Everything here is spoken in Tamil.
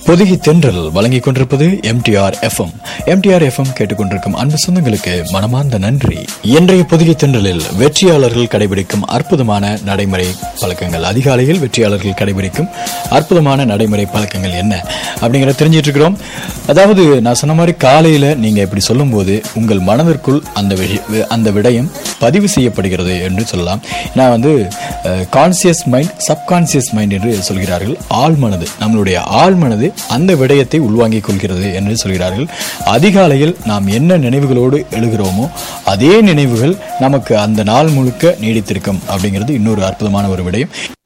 பொதுகி தென்றல் வழங்கிக் கொண்டிருப்பது எம்டிஆர் எஃப்எம் எம்டிஆர் எஃப்எம் கேட்டுக்கொண்டிருக்கும் அன்பு சொந்தங்களுக்கு மனமார்ந்த நன்றி இன்றைய பொதுகி தென்றலில் வெற்றியாளர்கள் கடைபிடிக்கும் அற்புதமான நடைமுறை பழக்கங்கள் அதிகாலையில் வெற்றியாளர்கள் கடைபிடிக்கும் அற்புதமான நடைமுறை பழக்கங்கள் என்ன அப்படிங்கிறத தெரிஞ்சிட்டு இருக்கிறோம் அதாவது நான் சொன்ன மாதிரி காலையில நீங்க இப்படி சொல்லும்போது உங்கள் மனதிற்குள் அந்த விஷய- அந்த விடயம் பதிவு செய்யப்படுகிறது என்று சொல்லலாம் நான் வந்து கான்சியஸ் மைண்ட் சப்கான்சியஸ் மைண்ட் என்று சொல்கிறார்கள் ஆழ் மனது நம்மளுடைய ஆழ் மனது அந்த விடயத்தை உள்வாங்கிக் கொள்கிறது என்று சொல்கிறார்கள் அதிகாலையில் நாம் என்ன நினைவுகளோடு எழுகிறோமோ அதே நினைவுகள் நமக்கு அந்த நாள் முழுக்க நீடித்திருக்கும் அப்படிங்கிறது இன்னொரு அற்புதமான ஒரு விடயம்